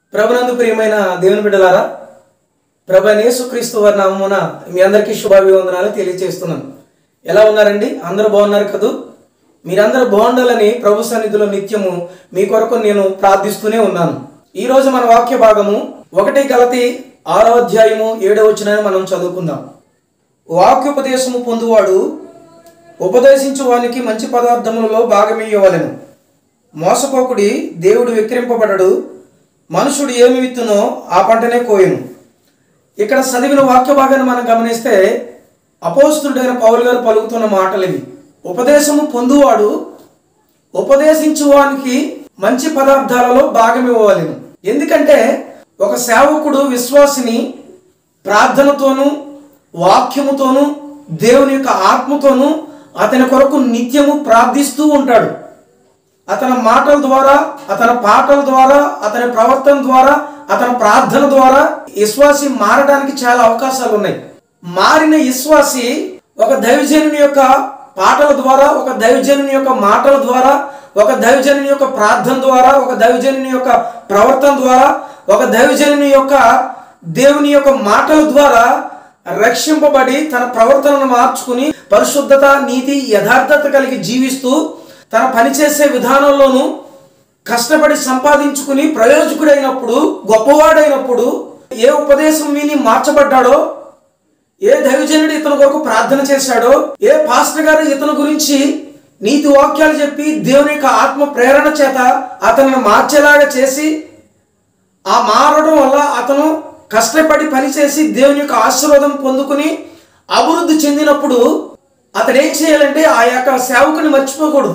ప్రభునందు ప్రియమైన దేవుని బిడ్డలారా ప్రభు యేసుక్రీస్తు వారి నామమున మీ అందరికీ శుభాభివందనాలు తెలియజేస్తున్నాను ఎలా ఉన్నారండి అందరూ బాగున్నారు కదూ మీరందరూ బాగుండాలని ప్రభు సన్నిధిలో నిత్యము మీ కొరకు నేను ప్రార్థిస్తూనే ఉన్నాను ఈ రోజు మన వాక్య భాగము ఒకటి గలతి ఆరో అధ్యాయము ఏడవ వచనాన్ని మనం చదువుకుందాం వాక్యోపదేశము పొందువాడు ఉపదేశించు వానికి మంచి పదార్థములలో భాగమియ్యవలెను మోసపోకుడి దేవుడు విక్రింపబడడు మనుషుడు ఏమి విత్తునో ఆ పంటనే కోయును ఇక్కడ చదివిన వాక్య భాగాన్ని మనం గమనిస్తే అపోస్తుడైన పౌలు గారు పలుకుతున్న మాటలు ఇవి ఉపదేశము పొందువాడు ఉపదేశించువానికి మంచి పదార్థాలలో భాగం ఇవ్వవలెను ఎందుకంటే ఒక సేవకుడు విశ్వాసిని ప్రార్థనతోనూ వాక్యముతోనూ దేవుని యొక్క ఆత్మతోనూ అతని కొరకు నిత్యము ప్రార్థిస్తూ ఉంటాడు అతని మాటల ద్వారా అతని పాటల ద్వారా అతని ప్రవర్తన ద్వారా అతని ప్రార్థన ద్వారా విశ్వాసి మారడానికి చాలా అవకాశాలు ఉన్నాయి మారిన విశ్వాసి ఒక దైవజనుని యొక్క పాటల ద్వారా ఒక దైవజనుని యొక్క మాటల ద్వారా ఒక దైవజనుని యొక్క ప్రార్థన ద్వారా ఒక దైవజనుని యొక్క ప్రవర్తన ద్వారా ఒక దైవజనుని యొక్క దేవుని యొక్క మాటల ద్వారా రక్షింపబడి తన ప్రవర్తనను మార్చుకుని పరిశుద్ధత నీతి యథార్థత కలిగి జీవిస్తూ తన పనిచేసే విధానంలోనూ కష్టపడి సంపాదించుకుని ప్రయోజకుడైనప్పుడు గొప్పవాడైనప్పుడు ఏ ఉపదేశం విని మార్చబడ్డాడో ఏ దైవజనుడు ఇతని కొరకు ప్రార్థన చేశాడో ఏ పాస్టర్ గారు ఇతని గురించి నీతి వాక్యాలు చెప్పి దేవుని యొక్క ఆత్మ ప్రేరణ చేత అతనిని మార్చేలాగా చేసి ఆ మారడం వల్ల అతను కష్టపడి పనిచేసి దేవుని యొక్క ఆశీర్వాదం పొందుకుని అభివృద్ధి చెందినప్పుడు అతడు ఏం చేయాలంటే ఆ యొక్క సేవకుని మర్చిపోకూడదు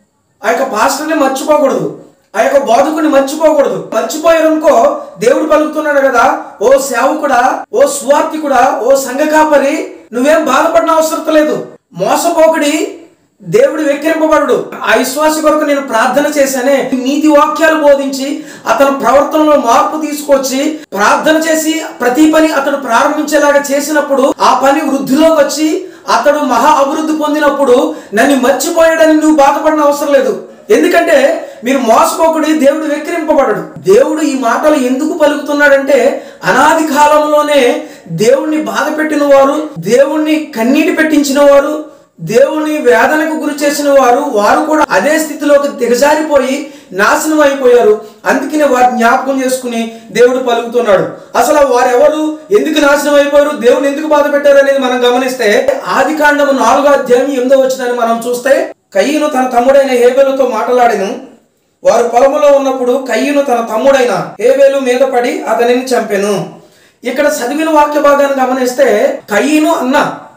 ఆ యొక్క పాస్టర్ని మర్చిపోకూడదు ఆ యొక్క బోధకుని మర్చిపోకూడదు మర్చిపోయారనుకో దేవుడు పలుకుతున్నాడు కదా ఓ సేవకుడా ఓ స్వార్థికుడా ఓ సంఘ కాపరి నువ్వేం బాధపడిన అవసరం లేదు మోసపోకుడి దేవుడు వెక్కిరింపబడు ఆ విశ్వాస కొరకు నేను ప్రార్థన చేశానే నీతి వాక్యాలు బోధించి అతని ప్రవర్తనలో మార్పు తీసుకొచ్చి ప్రార్థన చేసి ప్రతి పని అతడు ప్రారంభించేలాగా చేసినప్పుడు ఆ పని వృద్ధిలోకి వచ్చి అతడు మహా అభివృద్ధి పొందినప్పుడు నన్ను మర్చిపోయాడని నువ్వు బాధపడిన అవసరం లేదు ఎందుకంటే మీరు మోసపోకుడి దేవుడు వెక్కిరింపబడడు దేవుడు ఈ మాటలు ఎందుకు పలుకుతున్నాడంటే అనాది కాలంలోనే దేవుణ్ణి బాధ పెట్టిన వారు దేవుణ్ణి కన్నీటి పెట్టించిన వారు దేవుని వేదనకు గురి చేసిన వారు వారు కూడా అదే స్థితిలోకి దిగజారిపోయి నాశనం అయిపోయారు అందుకనే వారు జ్ఞాపకం చేసుకుని దేవుడు పలుకుతున్నాడు అసలు వారెవరు ఎందుకు నాశనం అయిపోయారు దేవుని ఎందుకు బాధ పెట్టారు అనేది మనం గమనిస్తే ఆది కాండము నాలుగో అధ్యాయం ఎనిమిదో వచ్చినని మనం చూస్తే కయ్యను తన తమ్ముడైన హేబెలుతో మాట్లాడిను వారు పొలములో ఉన్నప్పుడు కయ్యను తన తమ్ముడైన హేబేలు మీద పడి అతనిని చంపెను ఇక్కడ చదివిన వాక్య భాగాన్ని గమనిస్తే కయ్యను అన్న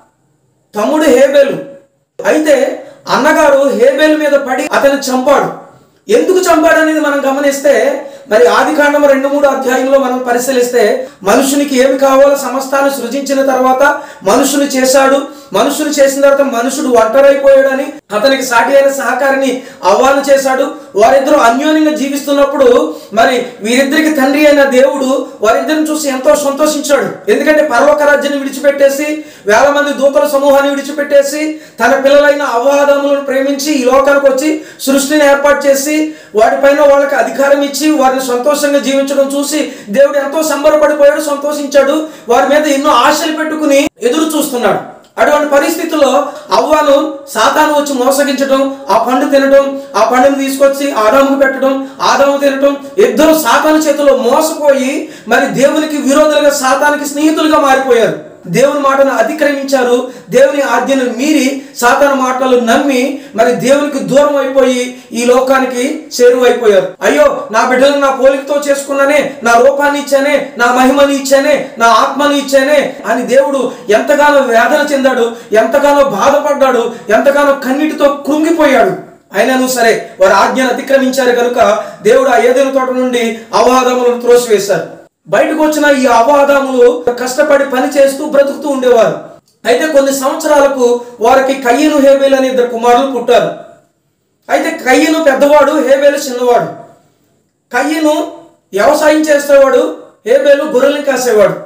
తమ్ముడు హేబేలు అయితే అన్నగారు హేబేలు మీద పడి అతను చంపాడు ఎందుకు చంపాడు అనేది మనం గమనిస్తే మరి ఆది కాండం రెండు మూడు అధ్యాయంలో మనం పరిశీలిస్తే మనుషునికి ఏమి కావాలో సమస్తాన్ని సృజించిన తర్వాత మనుషుని చేశాడు మనుషుని చేసిన తర్వాత మనుషుడు ఒంటరైపోయాడని అతనికి సాటి అయిన సహకారిని ఆహ్వానం చేశాడు వారిద్దరూ అన్యోన్యంగా జీవిస్తున్నప్పుడు మరి వీరిద్దరికి తండ్రి అయిన దేవుడు వారిద్దరిని చూసి ఎంతో సంతోషించాడు ఎందుకంటే పర్వక రాజ్యాన్ని విడిచిపెట్టేసి వేల మంది దూతల సమూహాన్ని విడిచిపెట్టేసి తన పిల్లలైన అవాదములను ప్రేమించి ఈ లోకానికి వచ్చి సృష్టిని ఏర్పాటు చేసి వాటిపైన వాళ్ళకి అధికారం ఇచ్చి వారిని సంతోషంగా జీవించడం చూసి దేవుడు ఎంతో సంబరపడిపోయాడు సంతోషించాడు వారి మీద ఎన్నో ఆశలు పెట్టుకుని ఎదురు చూస్తున్నాడు అటువంటి పరిస్థితుల్లో అవ్వను సాతాను వచ్చి మోసగించడం ఆ పండు తినడం ఆ పండుని తీసుకొచ్చి ఆదాముకు పెట్టడం ఆదాము తినడం ఇద్దరు సాతాను చేతిలో మోసపోయి మరి దేవునికి విరోధులుగా సాతానికి స్నేహితులుగా మారిపోయారు దేవుని మాటను అతిక్రమించారు దేవుని ఆజ్ఞను మీరి సాతాను మాటలు నమ్మి మరి దేవునికి దూరం అయిపోయి ఈ లోకానికి చేరువైపోయారు అయ్యో నా బిడ్డలను నా పోలికతో చేసుకున్నానే నా రూపాన్ని ఇచ్చానే నా మహిమని ఇచ్చానే నా ఆత్మని ఇచ్చానే అని దేవుడు ఎంతగానో వేదన చెందాడు ఎంతగానో బాధపడ్డాడు ఎంతగానో కన్నీటితో కృంగిపోయాడు అయినను సరే వారి ఆజ్ఞను అతిక్రమించారు కనుక దేవుడు ఆ ఏదైనా తోట నుండి అవాదములను త్రోసివేశారు బయటకు వచ్చిన ఈ అవాదములు కష్టపడి పని చేస్తూ బ్రతుకుతూ ఉండేవారు అయితే కొన్ని సంవత్సరాలకు వారికి కయ్యను హేబేలు అనే ఇద్దరు కుమారులు పుట్టారు అయితే కయ్యను పెద్దవాడు హేబేలు చిన్నవాడు కయ్యను వ్యవసాయం చేసేవాడు హేబేలు గొర్రెల్ని కాసేవాడు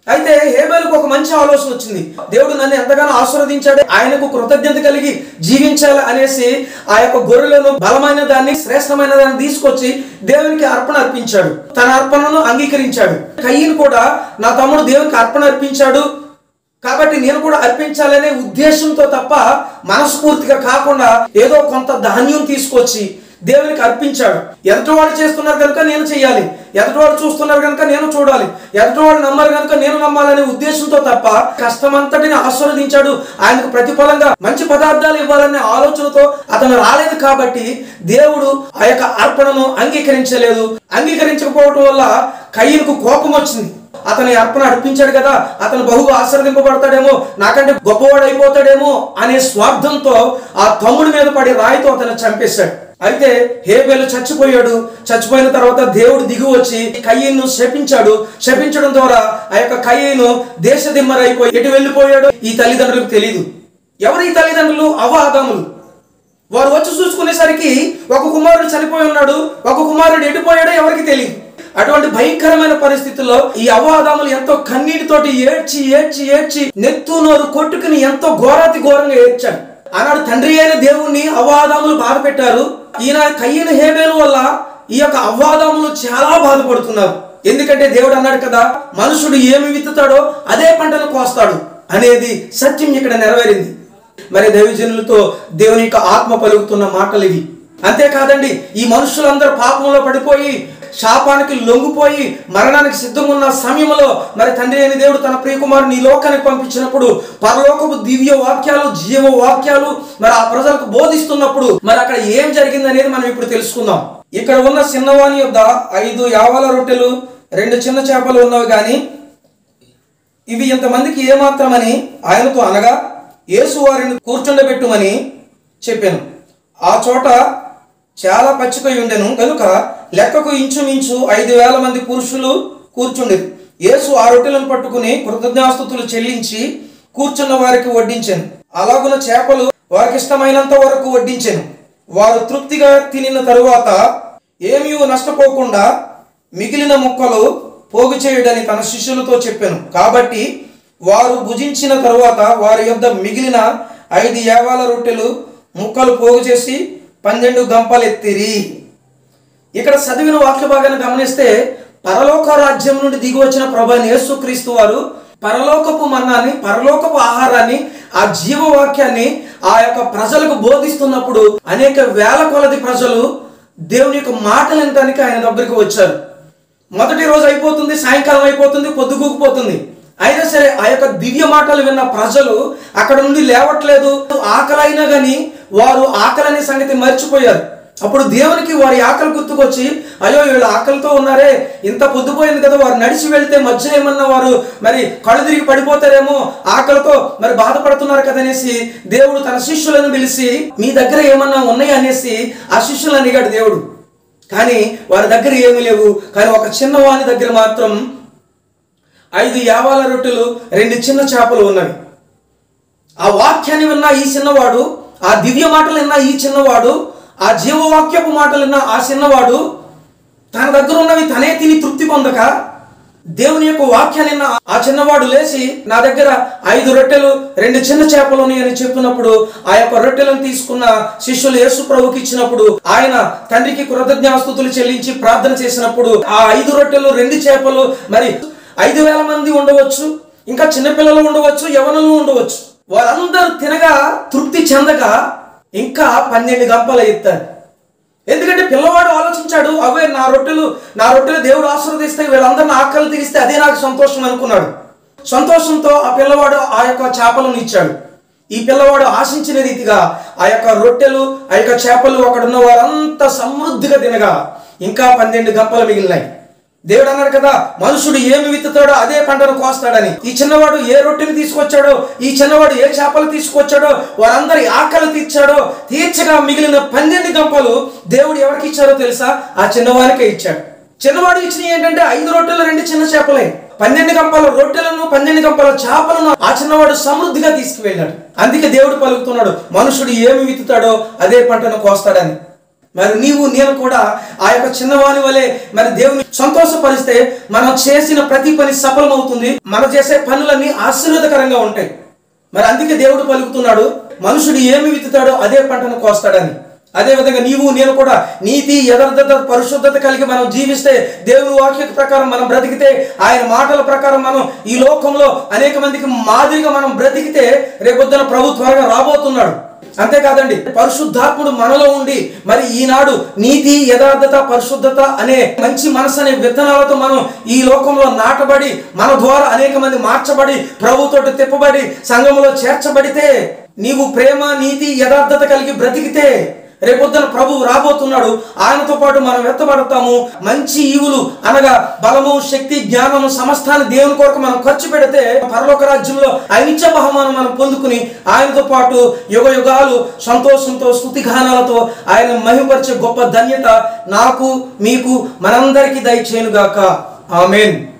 అయితే హేబేలుకు ఒక మంచి ఆలోచన వచ్చింది దేవుడు నన్ను ఎంతగానో ఆశీర్వదించాడు ఆయనకు కృతజ్ఞత కలిగి జీవించాలి అనేసి ఆ యొక్క గొర్రెలను బలమైన దాన్ని శ్రేష్టమైన దాన్ని తీసుకొచ్చి దేవునికి అర్పణ అర్పించాడు తన అర్పణను అంగీకరించాడు కయ్యను కూడా నా తమ్ముడు దేవునికి అర్పణ అర్పించాడు కాబట్టి నేను కూడా అర్పించాలనే ఉద్దేశంతో తప్ప మనస్ఫూర్తిగా కాకుండా ఏదో కొంత ధాన్యం తీసుకొచ్చి దేవునికి అర్పించాడు ఎదుటివాడు చేస్తున్నారు కనుక నేను చేయాలి ఎదుటివాడు చూస్తున్నారు కనుక నేను చూడాలి ఎదుటివాడు నమ్మరు కనుక నేను నమ్మాలనే ఉద్దేశంతో తప్ప కష్టమంతటిని ఆస్వాదించాడు ఆయనకు ప్రతిఫలంగా మంచి పదార్థాలు ఇవ్వాలనే ఆలోచనతో అతను రాలేదు కాబట్టి దేవుడు ఆ యొక్క అర్పణను అంగీకరించలేదు అంగీకరించకపోవటం వల్ల కయ్యకు కోపం వచ్చింది అతని అర్పణ అర్పించాడు కదా అతను బహుగా ఆశ్రదింపబడతాడేమో నాకంటే గొప్పవాడు అయిపోతాడేమో అనే స్వార్థంతో ఆ తమ్ముడి మీద పడి రాయితో అతను చంపేశాడు అయితే హేబేలు చచ్చిపోయాడు చచ్చిపోయిన తర్వాత దేవుడు దిగి వచ్చి కయ్యను శపించాడు శపించడం ద్వారా ఆ యొక్క కయ్యను దేశ దిమ్మరైపోయి ఎటు వెళ్ళిపోయాడు ఈ తల్లిదండ్రులకు తెలియదు ఎవరు ఈ తల్లిదండ్రులు అవ ఆదాములు వారు వచ్చి చూసుకునేసరికి ఒక కుమారుడు చనిపోయి ఉన్నాడు ఒక కుమారుడు ఎడిపోయాడో ఎవరికి తెలియదు అటువంటి భయంకరమైన పరిస్థితుల్లో ఈ అవాదాములు ఎంతో కన్నీటితోటి ఏడ్చి ఏడ్చి ఏడ్చి నెత్తు నోరు కొట్టుకుని ఎంతో ఘోరాతి ఘోరంగా ఏడ్చాడు ఆనాడు తండ్రి అయిన దేవుణ్ణి అవాదాములు బాధ పెట్టారు ఈయన కయ్యన హేబేలు వల్ల ఈ యొక్క అవ్వాదములు చాలా బాధపడుతున్నారు ఎందుకంటే దేవుడు అన్నాడు కదా మనుషుడు ఏమి విత్తుతాడో అదే పంటను కోస్తాడు అనేది సత్యం ఇక్కడ నెరవేరింది మరి దైవజనులతో దేవుని యొక్క ఆత్మ పలుకుతున్న మాటలు ఇవి అంతేకాదండి ఈ మనుషులందరూ పాపంలో పడిపోయి శాపానికి లొంగిపోయి మరణానికి సిద్ధంగా ఉన్న సమయంలో మరి తండ్రి అయిన దేవుడు తన ప్రియకుమారుని ఈ లోకానికి పంపించినప్పుడు పరలోకపు దివ్య వాక్యాలు జీవ వాక్యాలు మరి ఆ ప్రజలకు బోధిస్తున్నప్పుడు మరి అక్కడ ఏం జరిగింది అనేది మనం ఇప్పుడు తెలుసుకుందాం ఇక్కడ ఉన్న చిన్నవాణి యొద్ద ఐదు యావాల రొట్టెలు రెండు చిన్న చేపలు ఉన్నవి కానీ ఇవి ఇంతమందికి ఏమాత్రమని ఆయనతో అనగా యేసు వారిని కూర్చుండబెట్టుమని చెప్పాను ఆ చోట చాలా పచ్చికై ఉండెను కనుక లెక్కకు ఇంచుమించు ఐదు వేల మంది పురుషులు కూర్చుండేది యేసు ఆ రొట్టెలను పట్టుకుని కృతజ్ఞాస్తుతులు చెల్లించి కూర్చున్న వారికి వడ్డించాను అలాగున చేపలు వారికి ఇష్టమైనంత వరకు వడ్డించాను వారు తృప్తిగా తినిన తరువాత ఏమీ నష్టపోకుండా మిగిలిన ముక్కలు పోగు చేయుడని తన శిష్యులతో చెప్పాను కాబట్టి వారు భుజించిన తరువాత వారి యొద్ద మిగిలిన ఐదు యావాల రొట్టెలు ముక్కలు పోగు చేసి పన్నెండు గంపలెత్తిరి ఇక్కడ చదివిన వాక్య భాగాన్ని గమనిస్తే పరలోక రాజ్యం నుండి దిగి వచ్చిన ప్రభు అయిన యేసుక్రీస్తు వారు పరలోకపు మన్నాన్ని పరలోకపు ఆహారాన్ని ఆ జీవవాక్యాన్ని ఆ యొక్క ప్రజలకు బోధిస్తున్నప్పుడు అనేక వేల కొలది ప్రజలు దేవుని యొక్క మాటలు వినడానికి ఆయన దగ్గరికి వచ్చారు మొదటి రోజు అయిపోతుంది సాయంకాలం అయిపోతుంది పొద్దుగూకిపోతుంది అయినా సరే ఆ యొక్క దివ్య మాటలు విన్న ప్రజలు అక్కడ నుండి లేవట్లేదు ఆకలి అయినా కానీ వారు ఆకలి అనే సంగతి మర్చిపోయారు అప్పుడు దేవునికి వారి ఆకలి గుర్తుకొచ్చి అయ్యో వీళ్ళు ఆకలితో ఉన్నారే ఇంత పొద్దుపోయింది కదా వారు నడిచి వెళ్తే మధ్య ఏమన్నా వారు మరి కళ్ళు తిరిగి పడిపోతారేమో ఆకలితో మరి బాధపడుతున్నారు కదనేసి దేవుడు తన శిష్యులను పిలిచి మీ దగ్గర ఏమన్నా ఉన్నాయా అనేసి ఆ శిష్యులను అడిగాడు దేవుడు కానీ వారి దగ్గర ఏమీ లేవు కానీ ఒక చిన్నవాని దగ్గర మాత్రం ఐదు యావాల రొట్టెలు రెండు చిన్న చేపలు ఉన్నవి ఆ వాక్యాన్ని విన్న ఈ చిన్నవాడు ఆ దివ్య మాటలు విన్న ఈ చిన్నవాడు ఆ జీవవాక్యపు మాటలు విన్న ఆ చిన్నవాడు తన దగ్గర ఉన్నవి తనే తిని తృప్తి పొందక దేవుని యొక్క వాక్యాన్ని విన్న ఆ చిన్నవాడు లేచి నా దగ్గర ఐదు రొట్టెలు రెండు చిన్న చేపలు ఉన్నాయని చెప్పినప్పుడు ఆ యొక్క రొట్టెలను తీసుకున్న శిష్యులు యేసు ప్రభుకి ఇచ్చినప్పుడు ఆయన తండ్రికి కృతజ్ఞాస్తుతులు చెల్లించి ప్రార్థన చేసినప్పుడు ఆ ఐదు రొట్టెలు రెండు చేపలు మరి ఐదు వేల మంది ఉండవచ్చు ఇంకా చిన్నపిల్లలు ఉండవచ్చు యవనులు ఉండవచ్చు వారందరూ తినగా తృప్తి చెందగా ఇంకా పన్నెండు గంపలు ఎత్తారు ఎందుకంటే పిల్లవాడు ఆలోచించాడు అవే నా రొట్టెలు నా రొట్టెలు దేవుడు ఆశీర్వదిస్తే వీళ్ళందరిని ఆకలి తీరిస్తే అదే నాకు సంతోషం అనుకున్నాడు సంతోషంతో ఆ పిల్లవాడు ఆ యొక్క చేపలను ఇచ్చాడు ఈ పిల్లవాడు ఆశించిన రీతిగా ఆ యొక్క రొట్టెలు ఆ యొక్క చేపలు అక్కడ ఉన్న వారంతా సమృద్ధిగా తినగా ఇంకా పన్నెండు గంపలు మిగిలినాయి దేవుడు అన్నాడు కదా మనుషుడు ఏమి విత్తుతాడో అదే పంటను కోస్తాడని ఈ చిన్నవాడు ఏ రొట్టెని తీసుకొచ్చాడో ఈ చిన్నవాడు ఏ చేపలు తీసుకొచ్చాడో వారందరి ఆకలి తీర్చాడో తీర్చగా మిగిలిన పన్నెండు గంపలు దేవుడు ఎవరికి ఇచ్చారో తెలుసా ఆ చిన్నవానికే ఇచ్చాడు చిన్నవాడు ఇచ్చిన ఏంటంటే ఐదు రొట్టెలు రెండు చిన్న చేపలే పన్నెండు గంపల రొట్టెలను పన్నెండు గంపల చేపలను ఆ చిన్నవాడు సమృద్ధిగా తీసుకువెళ్ళాడు అందుకే దేవుడు పలుకుతున్నాడు మనుషుడు ఏమి విత్తుతాడో అదే పంటను కోస్తాడని మరి నీవు నేను కూడా ఆ యొక్క చిన్నవాని వలె మరి దేవుని సంతోషపరిస్తే మనం చేసిన ప్రతి పని సఫలమవుతుంది మనం చేసే పనులన్నీ ఆశీర్వాదకరంగా ఉంటాయి మరి అందుకే దేవుడు పలుకుతున్నాడు మనుషుడు ఏమి విత్తుతాడో అదే పంటను కోస్తాడని అదే విధంగా నీవు నేను కూడా నీతి యథార్థత పరిశుద్ధత కలిగి మనం జీవిస్తే దేవుని వాక్య ప్రకారం మనం బ్రతికితే ఆయన మాటల ప్రకారం మనం ఈ లోకంలో అనేక మందికి మాదిరిగా మనం బ్రతికితే రేపొద్దున ప్రభు త్వరగా రాబోతున్నాడు అంతేకాదండి పరిశుద్ధాత్ముడు మనలో ఉండి మరి ఈనాడు నీతి యథార్థత పరిశుద్ధత అనే మంచి మనసు అనే విత్తనాలతో మనం ఈ లోకంలో నాటబడి మన ద్వారా అనేక మంది మార్చబడి ప్రభుతోటి తిప్పబడి సంఘంలో చేర్చబడితే నీవు ప్రేమ నీతి యథార్థత కలిగి బ్రతికితే రేపొద్దున ప్రభువు రాబోతున్నాడు ఆయనతో పాటు మనం ఎత్తబడతాము మంచి ఈవులు అనగా బలము శక్తి జ్ఞానము సమస్తాన్ని దేవుని కొరకు మనం ఖర్చు పెడితే పరలోక రాజ్యంలో ఐనిత్య బహుమానం మనం పొందుకుని ఆయనతో పాటు యుగ యుగాలు సంతోషంతో స్థుతిగానాలతో ఆయన మహిమపరిచే గొప్ప ధన్యత నాకు మీకు మనందరికీ దయచేయునుగాక ఆమెన్